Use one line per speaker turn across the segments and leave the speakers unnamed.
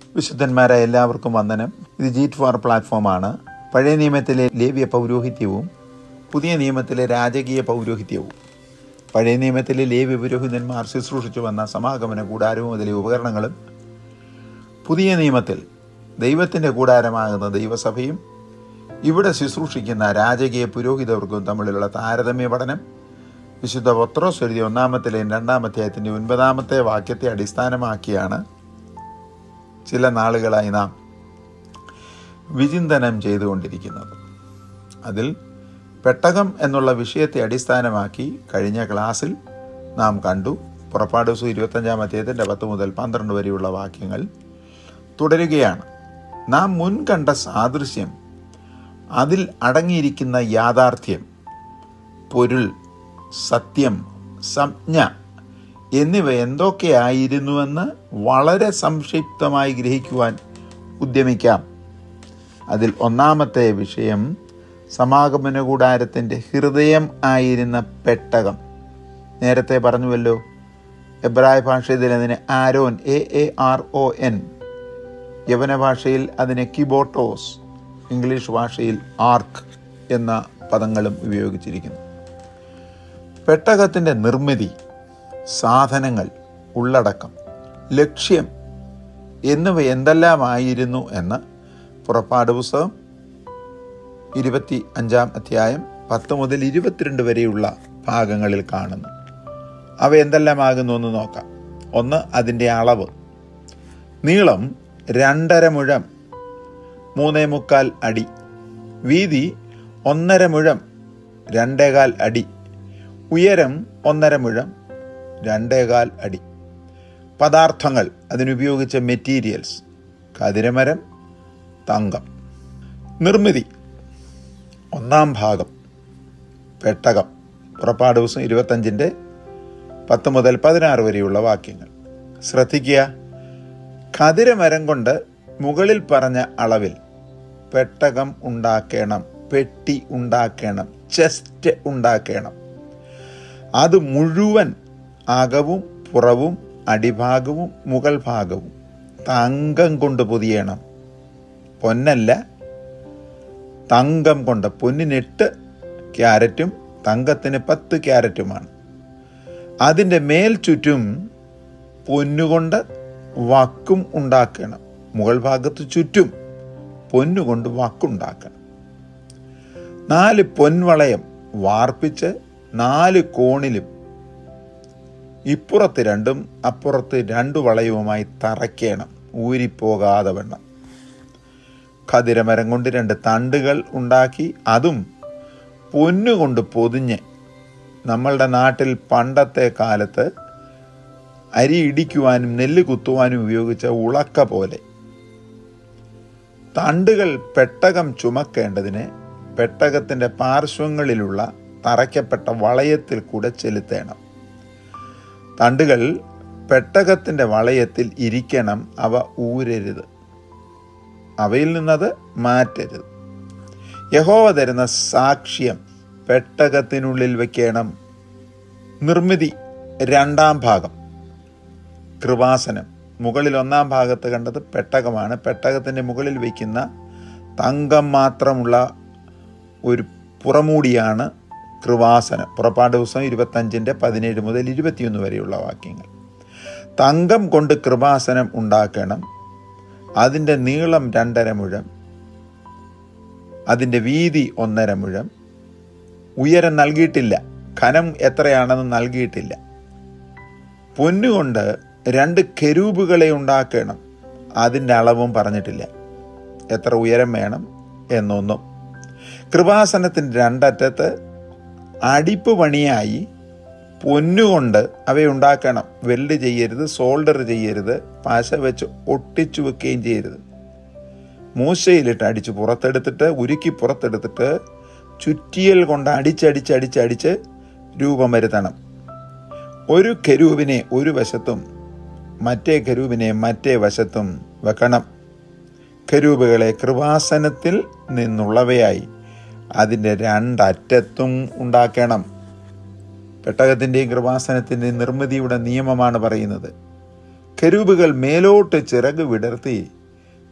വിശുദ്ധന്മാരായ എല്ലാവർക്കും വന്ദനം ഇത് ജീറ്റ് ഫോർ പ്ലാറ്റ്ഫോമാണ് പഴയ നിയമത്തിലെ ലേവ്യ പൗരോഹിത്യവും പുതിയ നിയമത്തിലെ രാജകീയ പൗരോഹിത്യവും പഴയ നിയമത്തിലെ ലേവ്യ പുരോഹിതന്മാർ ശുശ്രൂഷിച്ചു വന്ന സമാഗമന കൂടാരവും അതിലെ ഉപകരണങ്ങളും പുതിയ നിയമത്തിൽ ദൈവത്തിൻ്റെ കൂടാരമാകുന്ന ദൈവസഭയും ഇവിടെ ശുശ്രൂഷിക്കുന്ന രാജകീയ പുരോഹിതവർക്കും തമ്മിലുള്ള താരതമ്യ പഠനം വിശുദ്ധ പത്രോസ് എഴുതിയ ഒന്നാമത്തിലെ രണ്ടാമധ്യായത്തിൻ്റെ ഒൻപതാമത്തെ വാക്യത്തെ അടിസ്ഥാനമാക്കിയാണ് ചില നാളുകളായി നാം വിചിന്തനം ചെയ്തുകൊണ്ടിരിക്കുന്നത് അതിൽ പെട്ടകം എന്നുള്ള വിഷയത്തെ അടിസ്ഥാനമാക്കി കഴിഞ്ഞ ക്ലാസ്സിൽ നാം കണ്ടു പുറപ്പാട് ദിവസം ഇരുപത്തഞ്ചാം അധ്യായത്തിൻ്റെ പത്ത് മുതൽ പന്ത്രണ്ട് വരെയുള്ള വാക്യങ്ങൾ തുടരുകയാണ് നാം മുൻ കണ്ട സാദൃശ്യം അതിൽ അടങ്ങിയിരിക്കുന്ന യാഥാർത്ഥ്യം പൊരുൾ സത്യം സംജ്ഞ എന്നിവ എന്തൊക്കെയായിരുന്നുവെന്ന് വളരെ സംക്ഷിപ്തമായി ഗ്രഹിക്കുവാൻ ഉദ്യമിക്കാം അതിൽ ഒന്നാമത്തെ വിഷയം സമാഗമന കൂടാരത്തിൻ്റെ ഹൃദയം ആയിരുന്ന പെട്ടകം നേരത്തെ പറഞ്ഞുവല്ലോ എബ്രായ ഭാഷയിൽ അതിന് Aaron A A R O N യവന ഭാഷയിൽ അതിനെ കിബോട്ടോസ് ഇംഗ്ലീഷ് ഭാഷയിൽ ആർക്ക് എന്ന പദങ്ങളും ഉപയോഗിച്ചിരിക്കുന്നു പെട്ടകത്തിൻ്റെ നിർമ്മിതി സാധനങ്ങൾ ഉള്ളടക്കം ലക്ഷ്യം എന്നിവ എന്തെല്ലാമായിരുന്നു എന്ന് പുറപ്പാട് പുസ്തകം ഇരുപത്തി അഞ്ചാം അധ്യായം പത്ത് മുതൽ ഇരുപത്തിരണ്ട് വരെയുള്ള ഭാഗങ്ങളിൽ കാണുന്നു അവ എന്തെല്ലാമാകുന്നു എന്ന് നോക്കാം ഒന്ന് അതിൻ്റെ അളവ് നീളം രണ്ടര മുഴം മൂന്നേ മുക്കാൽ അടി വീതി ഒന്നര മുഴം രണ്ടേകാൽ അടി ഉയരം ഒന്നര മുഴം രണ്ടേകാൽ അടി പദാർത്ഥങ്ങൾ അതിനുപയോഗിച്ച മെറ്റീരിയൽസ് കതിരമരം തങ്കം നിർമ്മിതി ഒന്നാം ഭാഗം പെട്ടകം പുറപ്പാട് ദിവസം ഇരുപത്തഞ്ചിൻ്റെ പത്ത് മുതൽ പതിനാറ് വരെയുള്ള വാക്യങ്ങൾ ശ്രദ്ധിക്കുക കതിരമരം കൊണ്ട് മുകളിൽ പറഞ്ഞ അളവിൽ പെട്ടകം ഉണ്ടാക്കണം പെട്ടി ഉണ്ടാക്കണം ചെസ്റ്റ് ഉണ്ടാക്കണം അത് മുഴുവൻ അകവും പുറവും അടിഭാഗവും മുകൾ ഭാഗവും തങ്കം കൊണ്ട് പൊതിയണം പൊന്നല്ല തങ്കം കൊണ്ട് പൊന്നിന് എട്ട് ക്യാരറ്റും തങ്കത്തിന് പത്ത് ക്യാരറ്റുമാണ് അതിൻ്റെ മേൽ ചുറ്റും പൊന്നുകൊണ്ട് വക്കും ഉണ്ടാക്കണം മുകൾ ഭാഗത്ത് ചുറ്റും പൊന്നുകൊണ്ട് വക്കുണ്ടാക്കണം നാല് പൊൻവളയം വാർപ്പിച്ച് നാല് കോണിലും ഇപ്പുറത്ത് രണ്ടും അപ്പുറത്ത് രണ്ടു വളയവുമായി തറയ്ക്കണം ഊരിപ്പോകാതെ വണ്ണം ഖതിരമരം കൊണ്ട് രണ്ട് തണ്ടുകൾ ഉണ്ടാക്കി അതും പൊന്നുകൊണ്ട് പൊതിഞ്ഞ് നമ്മളുടെ നാട്ടിൽ പണ്ടത്തെ കാലത്ത് അരി ഇടിക്കുവാനും നെല്ല് കുത്തുവാനും ഉപയോഗിച്ച ഉളക്ക പോലെ തണ്ടുകൾ പെട്ടകം ചുമക്കേണ്ടതിന് പെട്ടകത്തിൻ്റെ പാർശ്വങ്ങളിലുള്ള തറയ്ക്കപ്പെട്ട വളയത്തിൽ കൂടെ ചെലുത്തേണം തണ്ടുകൾ പെട്ടകത്തിൻ്റെ വളയത്തിൽ ഇരിക്കണം അവ ഊരരുത് അവയിൽ നിന്നത് മാറ്റരുത് യഹോവ തരുന്ന സാക്ഷ്യം പെട്ടകത്തിനുള്ളിൽ വയ്ക്കണം നിർമ്മിതി രണ്ടാം ഭാഗം കൃപാസനം മുകളിൽ ഒന്നാം ഭാഗത്ത് കണ്ടത് പെട്ടകമാണ് പെട്ടകത്തിൻ്റെ മുകളിൽ വയ്ക്കുന്ന തങ്കം മാത്രമുള്ള ഒരു പുറമൂടിയാണ് കൃപാസനം പുറപ്പാട് ദിവസം ഇരുപത്തഞ്ചിൻ്റെ പതിനേഴ് മുതൽ ഇരുപത്തിയൊന്ന് വരെയുള്ള വാക്യങ്ങൾ തങ്കം കൊണ്ട് കൃപാസനം ഉണ്ടാക്കണം അതിൻ്റെ നീളം രണ്ടര മുഴം അതിൻ്റെ വീതി ഒന്നര മുഴം ഉയരം നൽകിയിട്ടില്ല ഖനം എത്രയാണെന്ന് നൽകിയിട്ടില്ല പൊന്നുകൊണ്ട് രണ്ട് കെരൂബുകളെ ഉണ്ടാക്കണം അതിൻ്റെ അളവും പറഞ്ഞിട്ടില്ല എത്ര ഉയരം വേണം എന്നൊന്നും കൃപാസനത്തിൻ്റെ രണ്ടറ്റത്ത് അടിപ്പ് പണിയായി പൊന്നുകൊണ്ട് അവയുണ്ടാക്കണം വെൽഡ് ചെയ്യരുത് സോൾഡർ ചെയ്യരുത് പശ വെച്ച് ഒട്ടിച്ചു വെക്കുകയും ചെയ്യരുത് മൂശയിലിട്ട് അടിച്ച് പുറത്തെടുത്തിട്ട് ഉരുക്കി പുറത്തെടുത്തിട്ട് ചുറ്റിയൽ കൊണ്ട് അടിച്ചടിച്ചടിച്ചടിച്ച് രൂപം വരുത്തണം ഒരു കരൂപിനെ ഒരു വശത്തും മറ്റേ കരൂപിനെ മറ്റേ വശത്തും വെക്കണം കരൂപുകളെ കൃപാസനത്തിൽ നിന്നുള്ളവയായി അതിൻ്റെ രണ്ടറ്റത്തും ഉണ്ടാക്കണം പെട്ടകത്തിൻ്റെയും കൃപാസനത്തിൻ്റെയും നിർമ്മിതിയുടെ നിയമമാണ് പറയുന്നത് കരൂപുകൾ മേലോട്ട് ചിറക് വിടർത്തി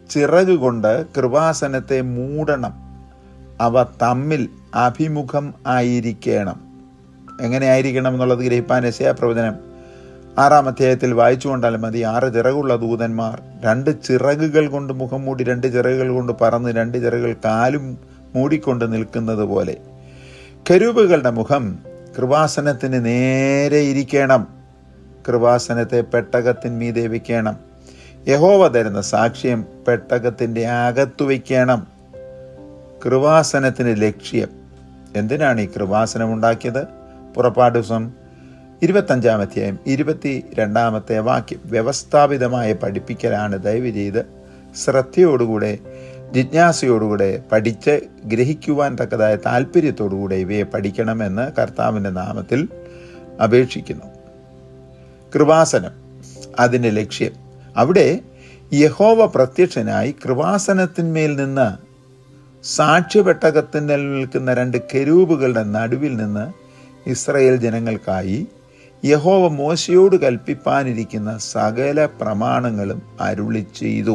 ചിറക് കൊണ്ട് കൃപാസനത്തെ മൂടണം അവ തമ്മിൽ അഭിമുഖം ആയിരിക്കണം എങ്ങനെ ആയിരിക്കണം എന്നുള്ളത് ഗ്രഹിപ്പാൻ എസയാ പ്രവചനം ആറാം അധ്യായത്തിൽ വായിച്ചുകൊണ്ടാൽ മതി ആറ് ചിറകുള്ള ദൂതന്മാർ രണ്ട് ചിറകുകൾ കൊണ്ട് മുഖം മൂടി രണ്ട് ചിറകുകൾ കൊണ്ട് പറന്ന് രണ്ട് ചിറകുകൾ കാലും മൂടിക്കൊണ്ട് നിൽക്കുന്നത് പോലെ കരൂപുകളുടെ മുഖം കൃപാസനത്തിന് നേരെ ഇരിക്കണം കൃപാസനത്തെ പെട്ടകത്തിന്മീതെ വയ്ക്കണം യഹോവ തരുന്ന സാക്ഷ്യം പെട്ടകത്തിൻ്റെ അകത്തു വയ്ക്കണം കൃപാസനത്തിന് ലക്ഷ്യം എന്തിനാണ് ഈ കൃപാസനം ഉണ്ടാക്കിയത് പുറപ്പാട് ദിവസം ഇരുപത്തഞ്ചാം അധ്യായം ഇരുപത്തി രണ്ടാമത്തെ വാക്യം വ്യവസ്ഥാപിതമായ പഠിപ്പിക്കലാണ് ദയവ് ചെയ്ത് ശ്രദ്ധയോടുകൂടെ ജിജ്ഞാസയോടുകൂടെ പഠിച്ച് ഗ്രഹിക്കുവാൻ തക്കതായ താല്പര്യത്തോടുകൂടെ ഇവയെ പഠിക്കണമെന്ന് കർത്താവിൻ്റെ നാമത്തിൽ അപേക്ഷിക്കുന്നു കൃപാസനം അതിൻ്റെ ലക്ഷ്യം അവിടെ യഹോവ പ്രത്യക്ഷനായി കൃപാസനത്തിന്മേൽ നിന്ന് സാക്ഷ്യപെട്ടകത്തിൽ നിൽക്കുന്ന രണ്ട് കെരൂബുകളുടെ നടുവിൽ നിന്ന് ഇസ്രയേൽ ജനങ്ങൾക്കായി യഹോവ മോശയോട് കൽപ്പിപ്പാനിരിക്കുന്ന സകല പ്രമാണങ്ങളും അരുളി ചെയ്തു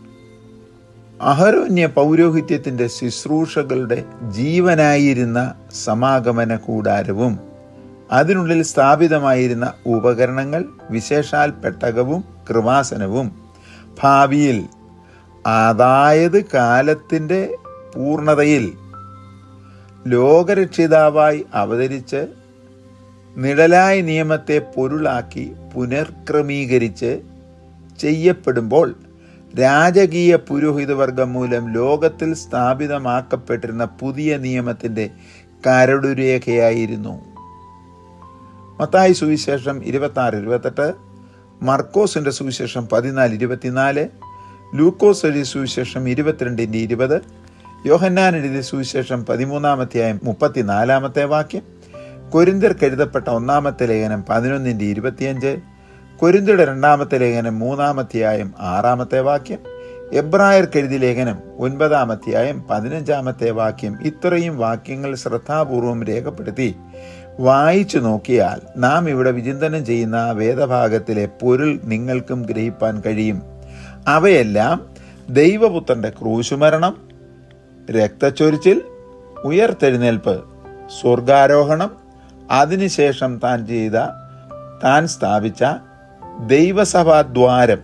അഹരോന്യ പൗരോഹിത്യത്തിൻ്റെ ശുശ്രൂഷകളുടെ ജീവനായിരുന്ന സമാഗമന കൂടാരവും അതിനുള്ളിൽ സ്ഥാപിതമായിരുന്ന ഉപകരണങ്ങൾ വിശേഷാൽ പെട്ടകവും കൃപാസനവും ഭാവിയിൽ അതായത് കാലത്തിൻ്റെ പൂർണ്ണതയിൽ ലോകരക്ഷിതാവായി അവതരിച്ച് നിഴലായ നിയമത്തെ പൊരുളാക്കി പുനർക്രമീകരിച്ച് ചെയ്യപ്പെടുമ്പോൾ രാജകീയ പുരോഹിതവർഗം മൂലം ലോകത്തിൽ സ്ഥാപിതമാക്കപ്പെട്ടിരുന്ന പുതിയ നിയമത്തിൻ്റെ കരടുരേഖയായിരുന്നു മത്തായി സുവിശേഷം ഇരുപത്തി ആറ് ഇരുപത്തെട്ട് മർക്കോസിൻ്റെ സുവിശേഷം പതിനാല് ഇരുപത്തിനാല് ലൂക്കോസ് എഴുതിയ സുവിശേഷം ഇരുപത്തിരണ്ടിൻ്റെ ഇരുപത് യോഹന്നാൻ എഴുതിയ സുവിശേഷം പതിമൂന്നാമത്തെയായും മുപ്പത്തിനാലാമത്തെ വാക്യം കൊരിന്തിർക്ക് എഴുതപ്പെട്ട ഒന്നാമത്തെ ലേഖനം പതിനൊന്നിൻ്റെ ഇരുപത്തിയഞ്ച് കൊരിന്തിയുടെ രണ്ടാമത്തെ ലേഖനം മൂന്നാമത്തെയായും ആറാമത്തെ വാക്യം എബ്രായർക്ക് എഴുതിയ ലേഖനം ഒൻപതാമത്തെയായും പതിനഞ്ചാമത്തെ വാക്യം ഇത്രയും വാക്യങ്ങൾ ശ്രദ്ധാപൂർവം രേഖപ്പെടുത്തി വായിച്ചു നോക്കിയാൽ നാം ഇവിടെ വിചിന്തനം ചെയ്യുന്ന വേദഭാഗത്തിലെ പൊരുൾ നിങ്ങൾക്കും ഗ്രഹിപ്പാൻ കഴിയും അവയെല്ലാം ദൈവപുത്രന്റെ ക്രൂശുമരണം രക്തച്ചൊരിച്ചിൽ ഉയർത്തെഴുന്നേൽപ്പ് സ്വർഗാരോഹണം അതിനുശേഷം താൻ ചെയ്ത താൻ സ്ഥാപിച്ച ദൈവസഭാദ്വാരം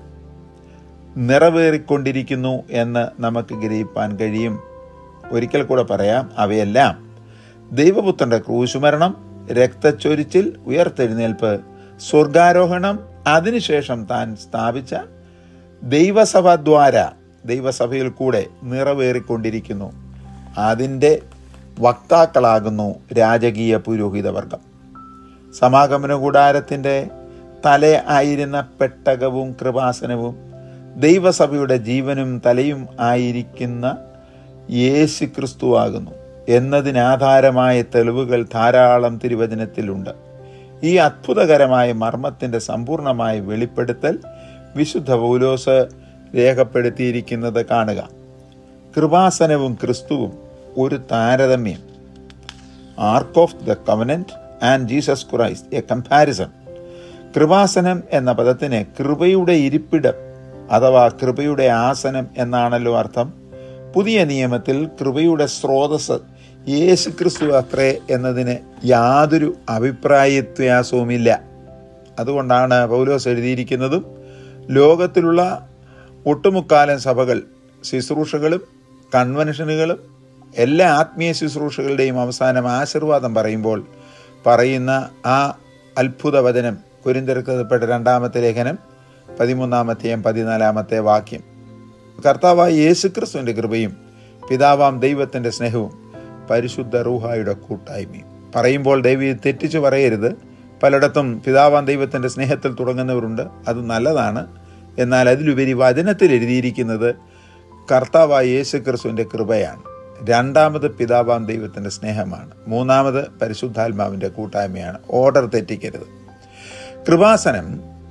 നിറവേറിക്കൊണ്ടിരിക്കുന്നു എന്ന് നമുക്ക് ഗ്രഹിപ്പാൻ കഴിയും ഒരിക്കൽ കൂടെ പറയാം അവയെല്ലാം ദൈവപുത്രന്റെ ക്രൂശുമരണം രക്തച്ചൊരിച്ചിൽ ഉയർത്തെഴുന്നേൽപ്പ് സ്വർഗാരോഹണം അതിനുശേഷം താൻ സ്ഥാപിച്ച ദൈവസഭാദ്വാര ദൈവസഭയിൽ കൂടെ നിറവേറിക്കൊണ്ടിരിക്കുന്നു അതിൻ്റെ വക്താക്കളാകുന്നു രാജകീയ പുരോഹിതവർഗം സമാഗമന കൂടാരത്തിൻ്റെ തല ആയിരുന്ന പെട്ടകവും കൃപാസനവും ദൈവസഭയുടെ ജീവനും തലയും ആയിരിക്കുന്ന യേശു ക്രിസ്തുവാകുന്നു എന്നതിനാധാരമായ തെളിവുകൾ ധാരാളം തിരുവചനത്തിലുണ്ട് ഈ അത്ഭുതകരമായ മർമ്മത്തിൻ്റെ സമ്പൂർണമായ വെളിപ്പെടുത്തൽ വിശുദ്ധ പൗലോസ് രേഖപ്പെടുത്തിയിരിക്കുന്നത് കാണുക കൃപാസനവും ക്രിസ്തുവും ഒരു താരതമ്യം ark of the covenant and Jesus Christ a comparison കൃപാസനം എന്ന പദത്തിന് കൃപയുടെ ഇരിപ്പിടം അഥവാ കൃപയുടെ ആസനം എന്നാണല്ലോ അർത്ഥം പുതിയ നിയമത്തിൽ കൃപയുടെ സ്രോതസ് യേശു ക്രിസ്തു അത്രേ എന്നതിന് യാതൊരു അഭിപ്രായ വ്യത്യാസവുമില്ല അതുകൊണ്ടാണ് പൗലോസ് എഴുതിയിരിക്കുന്നതും ലോകത്തിലുള്ള ഒട്ടുമുക്കാലൻ സഭകൾ ശുശ്രൂഷകളും കൺവെൻഷനുകളും എല്ലാ ആത്മീയ ശുശ്രൂഷകളുടെയും അവസാനം ആശീർവാദം പറയുമ്പോൾ പറയുന്ന ആ അത്ഭുത വചനം കുരിന്തിരക്കപ്പെട്ട രണ്ടാമത്തെ ലേഖനം പതിമൂന്നാമത്തെയും പതിനാലാമത്തെ വാക്യം കർത്താവായ യേശുക്രിസ്തുവിൻ്റെ കൃപയും പിതാവാം ദൈവത്തിൻ്റെ സ്നേഹവും പരിശുദ്ധ റൂഹായുടെ കൂട്ടായ്മയും പറയുമ്പോൾ ദൈവം ഇത് തെറ്റിച്ച് പറയരുത് പലയിടത്തും പിതാവാം ദൈവത്തിൻ്റെ സ്നേഹത്തിൽ തുടങ്ങുന്നവരുണ്ട് അത് നല്ലതാണ് എന്നാൽ അതിലുപരി വചനത്തിൽ എഴുതിയിരിക്കുന്നത് കർത്താവായ യേശുക്രിസ്തുവിൻ്റെ കൃപയാണ് രണ്ടാമത് പിതാവാം ദൈവത്തിൻ്റെ സ്നേഹമാണ് മൂന്നാമത് പരിശുദ്ധാത്മാവിൻ്റെ കൂട്ടായ്മയാണ് ഓർഡർ തെറ്റിക്കരുത് കൃപാസനം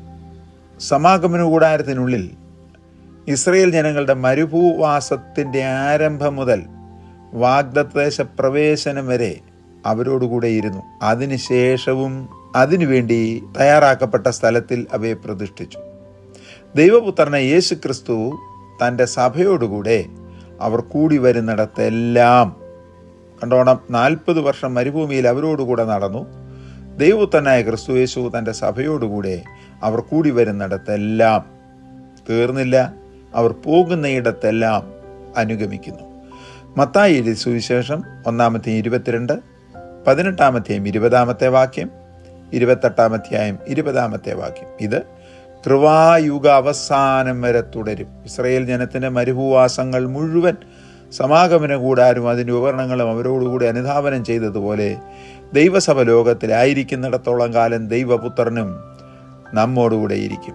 സമാഗമന കൂടാരത്തിനുള്ളിൽ ഇസ്രയേൽ ജനങ്ങളുടെ മരുഭൂവാസത്തിൻ്റെ ആരംഭം മുതൽ വാഗ്ദദേശ പ്രവേശനം വരെ അവരോടുകൂടെ ഇരുന്നു അതിനുശേഷവും അതിനുവേണ്ടി തയ്യാറാക്കപ്പെട്ട സ്ഥലത്തിൽ അവയെ പ്രതിഷ്ഠിച്ചു ദൈവപുത്രനെ യേശു ക്രിസ്തു തൻ്റെ സഭയോടുകൂടെ അവർ കൂടി വരുന്നിടത്തെല്ലാം കണ്ടോണം നാൽപ്പത് വർഷം മരുഭൂമിയിൽ അവരോടുകൂടെ നടന്നു ദൈവത്തനായ ക്രിസ്തു യേശു തൻ്റെ സഭയോടുകൂടെ അവർ കൂടി വരുന്നിടത്തെല്ലാം തീർന്നില്ല അവർ പോകുന്നയിടത്തെല്ലാം അനുഗമിക്കുന്നു മത്തായി എഴുതിയ സുവിശേഷം ഒന്നാമത്തെ ഇരുപത്തിരണ്ട് പതിനെട്ടാമത്തെയും ഇരുപതാമത്തെ വാക്യം ഇരുപത്തെട്ടാമത്തെയായും ഇരുപതാമത്തെ വാക്യം ഇത് കൃപായുഗ അവസാനം വരെ തുടരും ഇസ്രയേൽ ജനത്തിൻ്റെ മരുഭൂവാസങ്ങൾ മുഴുവൻ സമാഗമന കൂടാരും അതിൻ്റെ ഉപകരണങ്ങളും അവരോടുകൂടി അനുധാവനം ചെയ്തതുപോലെ ദൈവസഭ ലോകത്തിലായിരിക്കുന്നിടത്തോളം കാലം ദൈവപുത്രനും നമ്മോടുകൂടെ ഇരിക്കും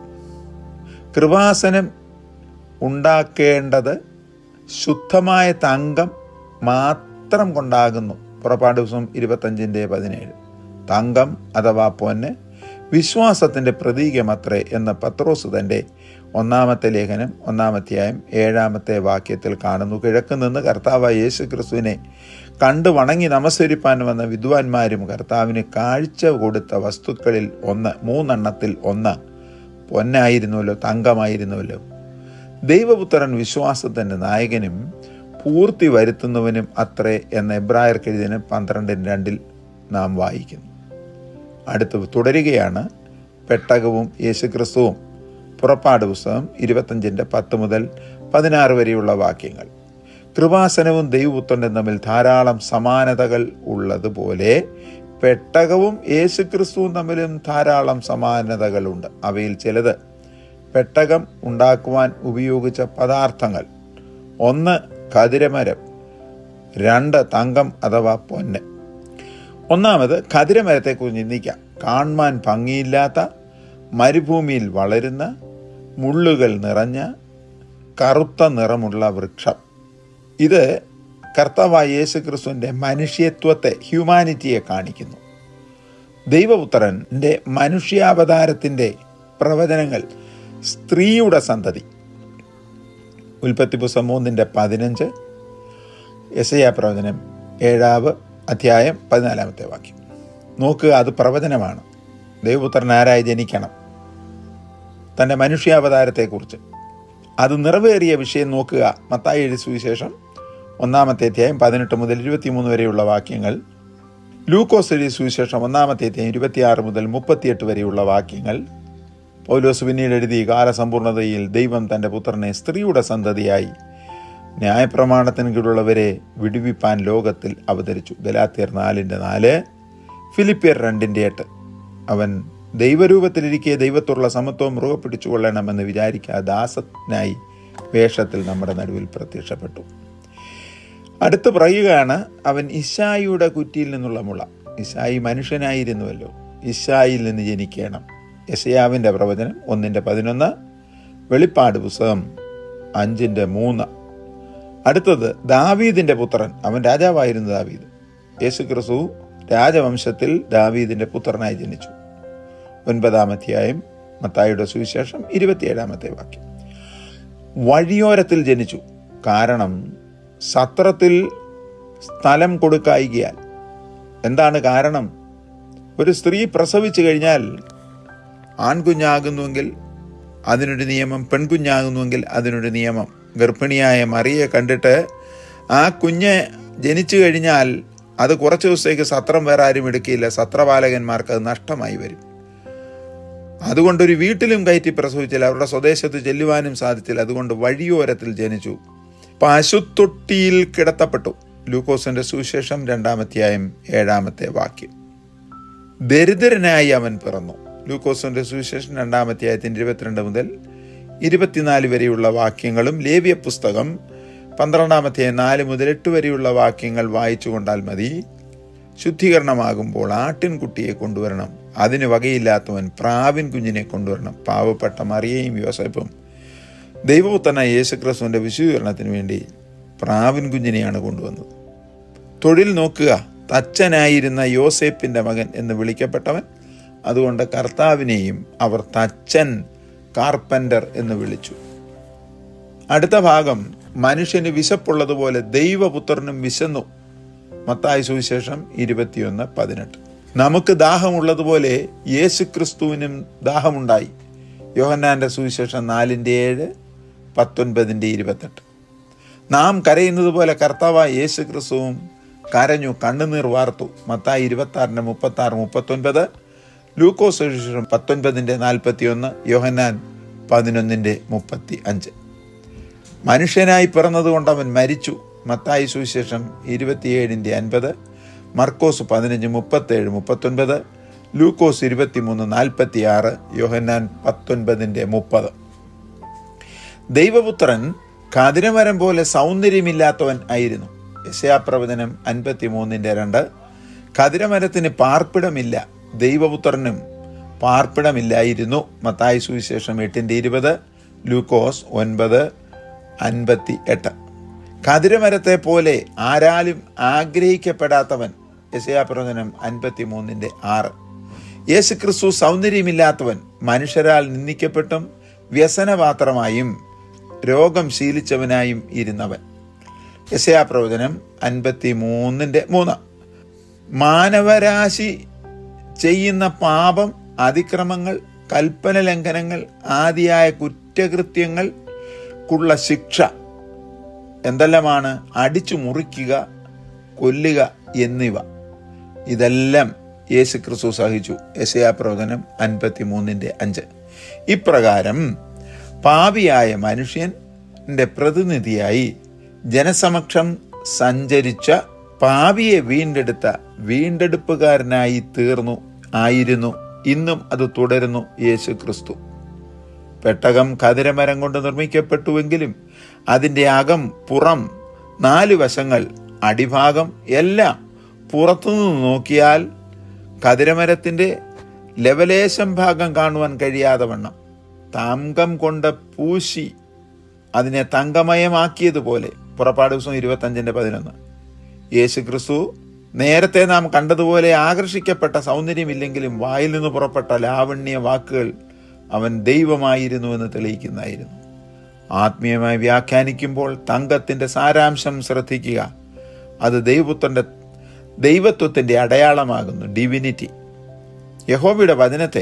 കൃപാസനം ഉണ്ടാക്കേണ്ടത് ശുദ്ധമായ തങ്കം മാത്രം കൊണ്ടാകുന്നു പുറപ്പാട് ദിവസം ഇരുപത്തഞ്ചിൻ്റെ പതിനേഴ് തങ്കം അഥവാ പൊന്ന് വിശ്വാസത്തിൻ്റെ പ്രതീകമത്രേ എന്ന പത്രോസ് തൻ്റെ ഒന്നാമത്തെ ലേഖനം ഒന്നാമത്തെയായും ഏഴാമത്തെ വാക്യത്തിൽ കാണുന്നു കിഴക്ക് നിന്ന് കർത്താവ് യേശു ക്രിസ്തുവിനെ കണ്ടു വണങ്ങി നമസ്കരിപ്പാൻ വന്ന വിദ്വാൻമാരും കർത്താവിന് കാഴ്ച കൊടുത്ത വസ്തുക്കളിൽ ഒന്ന് മൂന്നെണ്ണത്തിൽ ഒന്ന് പൊന്നായിരുന്നുവല്ലോ തങ്കമായിരുന്നുവല്ലോ ദൈവപുത്രൻ വിശ്വാസത്തിൻ്റെ നായകനും പൂർത്തി വരുത്തുന്നവനും അത്രേ എന്ന എബ്രായർക്ക് എഴുതിന് പന്ത്രണ്ടിന് രണ്ടിൽ നാം വായിക്കുന്നു അടുത്ത് തുടരുകയാണ് പെട്ടകവും യേശുക്രിസ്തുവും പുറപ്പാട് പുസ്തകം ഇരുപത്തഞ്ചിൻ്റെ പത്ത് മുതൽ പതിനാറ് വരെയുള്ള വാക്യങ്ങൾ കൃപാസനവും ദൈവപുത്രനും തമ്മിൽ ധാരാളം സമാനതകൾ ഉള്ളതുപോലെ പെട്ടകവും യേശുക്രിസ്തുവും തമ്മിലും ധാരാളം സമാനതകളുണ്ട് അവയിൽ ചിലത് പെട്ടകം ഉണ്ടാക്കുവാൻ ഉപയോഗിച്ച പദാർത്ഥങ്ങൾ ഒന്ന് കതിരമരം രണ്ട് തങ്കം അഥവാ പൊന്ന് ഒന്നാമത് കതിരമരത്തെക്കുറിച്ച് ചിന്തിക്കാം കാണുവാൻ ഭംഗിയില്ലാത്ത മരുഭൂമിയിൽ വളരുന്ന മുള്ളുകൾ നിറഞ്ഞ കറുത്ത നിറമുള്ള വൃക്ഷം ഇത് കർത്താവായ യേശു ക്രിസ്തുവിൻ്റെ മനുഷ്യത്വത്തെ ഹ്യൂമാനിറ്റിയെ കാണിക്കുന്നു ദൈവപുത്രൻ്റെ മനുഷ്യാവതാരത്തിൻ്റെ പ്രവചനങ്ങൾ സ്ത്രീയുടെ സന്തതി ഉൽപ്പത്തി പുസ്തകം മൂന്നിൻ്റെ പതിനഞ്ച് യശയാ പ്രവചനം ഏഴാവ് അധ്യായം പതിനാലാമത്തെ വാക്യം നോക്കുക അത് പ്രവചനമാണ് ദൈവപുത്രൻ ആരായി ജനിക്കണം തൻ്റെ മനുഷ്യാവതാരത്തെക്കുറിച്ച് അത് നിറവേറിയ വിഷയം നോക്കുക മത്തായി എഴുതി സുവിശേഷം ഒന്നാമത്തെ അധ്യായം പതിനെട്ട് മുതൽ ഇരുപത്തിമൂന്ന് വരെയുള്ള വാക്യങ്ങൾ ലൂക്കോസ് എഴുതി സുവിശേഷം ഒന്നാമത്തെ അധ്യായം ഇരുപത്തിയാറ് മുതൽ മുപ്പത്തിയെട്ട് വരെയുള്ള വാക്യങ്ങൾ പൗലോസ് പിന്നീട് എഴുതി കാലസമ്പൂർണതയിൽ ദൈവം തൻ്റെ പുത്രനെ സ്ത്രീയുടെ സന്തതിയായി ന്യായപ്രമാണത്തിന് കീഴുള്ളവരെ വിടുവിപ്പാൻ ലോകത്തിൽ അവതരിച്ചു ഗലാത്തിയർ നാലിൻ്റെ നാല് ഫിലിപ്പിയർ രണ്ടിൻ്റെ എട്ട് അവൻ ദൈവരൂപത്തിലിരിക്കെ ദൈവത്തോടുള്ള സമത്വം മുറുകെ പിടിച്ചുകൊള്ളണമെന്ന് വിചാരിക്കുക ദാസനായി വേഷത്തിൽ നമ്മുടെ നടുവിൽ പ്രത്യക്ഷപ്പെട്ടു അടുത്ത് പറയുകയാണ് അവൻ ഇഷായിയുടെ കുറ്റിയിൽ നിന്നുള്ള മുള ഇഷായി മനുഷ്യനായിരുന്നുവല്ലോ ഇഷായിൽ നിന്ന് ജനിക്കണം യശയാവിൻ്റെ പ്രവചനം ഒന്നിൻ്റെ പതിനൊന്ന് വെളിപ്പാട് പുസ്തകം അഞ്ചിൻ്റെ മൂന്ന് അടുത്തത് ദാവീദിൻ്റെ പുത്രൻ അവൻ രാജാവായിരുന്നു ദാവീദ് യേശു ക്രിസ്തു രാജവംശത്തിൽ ദാവീദിൻ്റെ പുത്രനായി ജനിച്ചു ഒൻപതാമധ്യായം മത്തായിയുടെ സുവിശേഷം ഇരുപത്തിയേഴാമത്തെ വാക്യം വഴിയോരത്തിൽ ജനിച്ചു കാരണം സത്രത്തിൽ സ്ഥലം കൊടുക്കായികയാൽ എന്താണ് കാരണം ഒരു സ്ത്രീ പ്രസവിച്ചു കഴിഞ്ഞാൽ ആൺകുഞ്ഞാകുന്നുവെങ്കിൽ അതിനൊരു നിയമം പെൺകുഞ്ഞാകുന്നുവെങ്കിൽ അതിനൊരു നിയമം ഗർഭിണിയായ മറിയെ കണ്ടിട്ട് ആ കുഞ്ഞ് ജനിച്ചു കഴിഞ്ഞാൽ അത് കുറച്ച് ദിവസത്തേക്ക് സത്രം വേറെ ആരും എടുക്കില്ല സത്രപാലകന്മാർക്ക് അത് നഷ്ടമായി വരും അതുകൊണ്ടൊരു വീട്ടിലും കയറ്റി പ്രസവിച്ചില്ല അവരുടെ സ്വദേശത്ത് ചെല്ലുവാനും സാധിച്ചില്ല അതുകൊണ്ട് വഴിയോരത്തിൽ ജനിച്ചു പശുത്തൊട്ടിയിൽ കിടത്തപ്പെട്ടു ലൂക്കോസിന്റെ സുവിശേഷം രണ്ടാമത്തെയായും ഏഴാമത്തെ വാക്യം ദരിദ്രനായി അവൻ പിറന്നു ലൂക്കോസിന്റെ സുവിശേഷം രണ്ടാമത്തെയായത്തിൻ്റെ ഇരുപത്തിരണ്ട് മുതൽ ഇരുപത്തിനാല് വരെയുള്ള വാക്യങ്ങളും ലേവ്യ പുസ്തകം പന്ത്രണ്ടാമത്തെ നാല് മുതൽ എട്ട് വരെയുള്ള വാക്യങ്ങൾ വായിച്ചു കൊണ്ടാൽ മതി ശുദ്ധീകരണമാകുമ്പോൾ ആട്ടിൻകുട്ടിയെ കൊണ്ടുവരണം അതിന് വകയില്ലാത്തവൻ പ്രാവിൻ കുഞ്ഞിനെ കൊണ്ടുവരണം പാവപ്പെട്ട മറിയയും യോസഫും ദൈവപുത്രനായ യേശുക്രിസ്തുവിൻ്റെ വിശുദ്ധീകരണത്തിന് വേണ്ടി പ്രാവിൻ കുഞ്ഞിനെയാണ് കൊണ്ടുവന്നത് തൊഴിൽ നോക്കുക തച്ചനായിരുന്ന യോസേപ്പിൻ്റെ മകൻ എന്ന് വിളിക്കപ്പെട്ടവൻ അതുകൊണ്ട് കർത്താവിനെയും അവർ തച്ചൻ കാർപ്പൻ്റർ എന്ന് വിളിച്ചു അടുത്ത ഭാഗം മനുഷ്യന് വിശപ്പുള്ളതുപോലെ ദൈവപുത്രനും വിശന്നു മത്തായ സുവിശേഷം ഇരുപത്തിയൊന്ന് പതിനെട്ട് നമുക്ക് ദാഹമുള്ളതുപോലെ യേശു ക്രിസ്തുവിനും ദാഹമുണ്ടായി യോഹന്നാന്റെ സുവിശേഷം നാലിൻ്റെ ഏഴ് പത്തൊൻപതിൻ്റെ ഇരുപത്തെട്ട് നാം കരയുന്നത് പോലെ കർത്താവായ യേശു ക്രിസ്തുവും കരഞ്ഞു കണ്ണുനീർ വാർത്തു മത്തായി ഇരുപത്താറിൻ്റെ മുപ്പത്താറ് മുപ്പത്തൊൻപത് ലൂക്കോസ് സുവിശേഷം പത്തൊൻപതിൻ്റെ നാൽപ്പത്തി ഒന്ന് യോഹന്നാൻ പതിനൊന്നിൻ്റെ മുപ്പത്തി അഞ്ച് മനുഷ്യനായി പിറന്നതുകൊണ്ട് അവൻ മരിച്ചു മത്തായി സുവിശേഷം ഇരുപത്തിയേഴിൻ്റെ അൻപത് മർക്കോസ് പതിനഞ്ച് മുപ്പത്തേഴ് മുപ്പത്തൊൻപത് ലൂക്കോസ് ഇരുപത്തിമൂന്ന് നാൽപ്പത്തി ആറ് യോഹന്നാൻ പത്തൊൻപതിൻ്റെ മുപ്പത് ദൈവപുത്രൻ കതിരമരം പോലെ സൗന്ദര്യമില്ലാത്തവൻ ആയിരുന്നു യശയാപ്രവചനം അൻപത്തി മൂന്നിൻ്റെ രണ്ട് കതിരമരത്തിന് പാർപ്പിടമില്ല ദൈവപുത്രനും പാർപ്പിടമില്ലായിരുന്നു മത്തായി സുവിശേഷം എട്ടിൻ്റെ ഇരുപത് ലൂക്കോസ് ഒൻപത് അൻപത്തി എട്ട് കതിരമരത്തെ പോലെ ആരാലും ആഗ്രഹിക്കപ്പെടാത്തവൻ യശയാപ്രവചനം അൻപത്തി മൂന്നിൻ്റെ ആറ് യേശു ക്രിസ്തു സൗന്ദര്യമില്ലാത്തവൻ മനുഷ്യരാൽ നിന്ദിക്കപ്പെട്ടും വ്യസനപാത്രമായും രോഗം ശീലിച്ചവനായും ഇരുന്നവൻ യശയാ പ്രവചനം അൻപത്തി മൂന്നിൻ്റെ മൂന്ന് മാനവരാശി ചെയ്യുന്ന പാപം അതിക്രമങ്ങൾ കൽപ്പന ലംഘനങ്ങൾ ആദിയായ കുറ്റകൃത്യങ്ങൾക്കുള്ള ശിക്ഷ എന്തെല്ലാമാണ് അടിച്ചു മുറിക്കുക കൊല്ലുക എന്നിവ ഇതെല്ലാം യേശു ക്രിസ്തു സഹിച്ചു യശയാ പ്രവചനം അൻപത്തി മൂന്നിൻ്റെ അഞ്ച് ഇപ്രകാരം പാപിയായ മനുഷ്യൻ്റെ പ്രതിനിധിയായി ജനസമക്ഷം സഞ്ചരിച്ച പാപിയെ വീണ്ടെടുത്ത വീണ്ടെടുപ്പുകാരനായി തീർന്നു ആയിരുന്നു ഇന്നും അത് തുടരുന്നു യേശു ക്രിസ്തു പെട്ടകം കതിരമരം കൊണ്ട് നിർമ്മിക്കപ്പെട്ടുവെങ്കിലും അതിൻ്റെ അകം പുറം നാല് വശങ്ങൾ അടിഭാഗം എല്ലാം പുറത്തുനിന്ന് നോക്കിയാൽ കതിരമരത്തിൻ്റെ ലവലേശം ഭാഗം കാണുവാൻ കഴിയാതെ വണ്ണം തങ്കം കൊണ്ട് പൂശി അതിനെ തങ്കമയമാക്കിയതുപോലെ പുറപ്പാട് ദിവസം ഇരുപത്തഞ്ചിൻ്റെ പതിനൊന്ന് യേശു ക്രിസ്തു നേരത്തെ നാം കണ്ടതുപോലെ ആകർഷിക്കപ്പെട്ട സൗന്ദര്യമില്ലെങ്കിലും വായിൽ നിന്ന് പുറപ്പെട്ട ലാവണ്യ വാക്കുകൾ അവൻ ദൈവമായിരുന്നുവെന്ന് തെളിയിക്കുന്നതായിരുന്നു ആത്മീയമായി വ്യാഖ്യാനിക്കുമ്പോൾ തങ്കത്തിൻ്റെ സാരാംശം ശ്രദ്ധിക്കുക അത് ദൈവപുത്രൻ്റെ ദൈവത്വത്തിൻ്റെ അടയാളമാകുന്നു ഡിവിനിറ്റി യഹോബയുടെ വചനത്തെ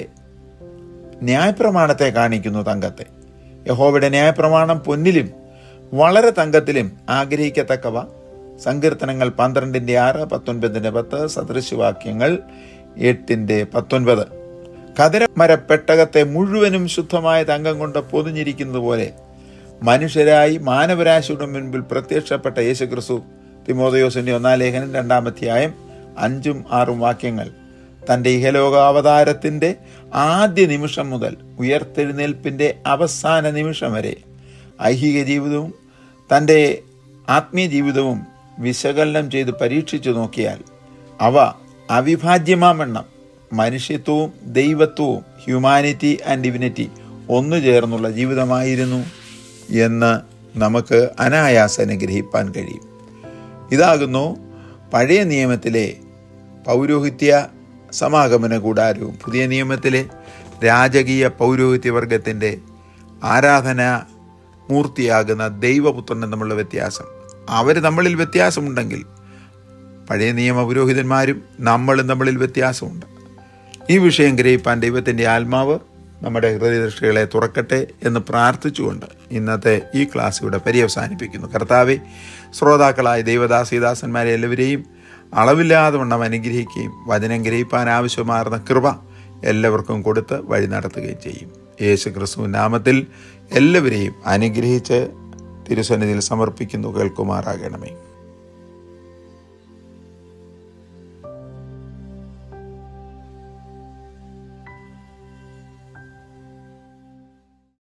ന്യായപ്രമാണത്തെ കാണിക്കുന്നു തങ്കത്തെ യഹോബയുടെ ന്യായപ്രമാണം പൊന്നിലും വളരെ തങ്കത്തിലും ആഗ്രഹിക്കത്തക്കവ സങ്കീർത്തനങ്ങൾ പന്ത്രണ്ടിൻ്റെ ആറ് പത്തൊൻപതിൻ്റെ പത്ത് സദൃശവാക്യങ്ങൾ എട്ടിൻ്റെ പത്തൊൻപത് കതിരമരപ്പെട്ടകത്തെ മുഴുവനും ശുദ്ധമായ തങ്കം കൊണ്ട് പൊതിഞ്ഞിരിക്കുന്നത് പോലെ മനുഷ്യരായി മാനവരാശിയുടെ മുൻപിൽ പ്രത്യക്ഷപ്പെട്ട യേശുക്രിസ്തു തിമോദയോസിന്റെ ഒന്നാം ലേഖനം രണ്ടാമധ്യായം അഞ്ചും ആറും വാക്യങ്ങൾ തൻ്റെ ഇഹലോകാവതാരത്തിൻ്റെ ആദ്യ നിമിഷം മുതൽ ഉയർത്തെഴുന്നേൽപ്പിൻ്റെ അവസാന നിമിഷം വരെ ഐഹിക ജീവിതവും തൻ്റെ ആത്മീയ ജീവിതവും വിശകലനം ചെയ്ത് പരീക്ഷിച്ചു നോക്കിയാൽ അവ അവിഭാജ്യമാമെണ്ണം മനുഷ്യത്വവും ദൈവത്വവും ഹ്യൂമാനിറ്റി ആൻഡ് ഡിവിനിറ്റി ഒന്നു ചേർന്നുള്ള ജീവിതമായിരുന്നു എന്ന് നമുക്ക് അനായാസന ഗ്രഹിപ്പാൻ കഴിയും ഇതാകുന്നു പഴയ നിയമത്തിലെ പൗരോഹിത്യ സമാഗമന കൂടാരവും പുതിയ നിയമത്തിലെ രാജകീയ പൗരോഹിത്യ വർഗത്തിൻ്റെ ആരാധന മൂർത്തിയാകുന്ന ദൈവപുത്രനും തമ്മിലുള്ള വ്യത്യാസം അവർ നമ്മളിൽ വ്യത്യാസമുണ്ടെങ്കിൽ പഴയ നിയമ പുരോഹിതന്മാരും നമ്മളും തമ്മിൽ വ്യത്യാസമുണ്ട് ഈ വിഷയം ഗ്രഹിപ്പാൻ ദൈവത്തിൻ്റെ ആത്മാവ് നമ്മുടെ ഹൃദയദൃഷ്ടികളെ തുറക്കട്ടെ എന്ന് പ്രാർത്ഥിച്ചുകൊണ്ട് ഇന്നത്തെ ഈ ക്ലാസ് ഇവിടെ പര്യവസാനിപ്പിക്കുന്നു കർത്താവെ ശ്രോതാക്കളായ ദൈവദാസീദാസന്മാരെ എല്ലാവരെയും അളവില്ലാതെ വണ്ണം അനുഗ്രഹിക്കുകയും വചനം ഗ്രഹിപ്പാൻ ആവശ്യമാർന്ന കൃപ എല്ലാവർക്കും കൊടുത്ത് വഴി നടത്തുകയും ചെയ്യും യേശു ക്രിസ്തു നാമത്തിൽ എല്ലാവരെയും അനുഗ്രഹിച്ച് തിരുസന്നിധിയിൽ സമർപ്പിക്കുന്നു കേൾക്കുമാറാകണമേ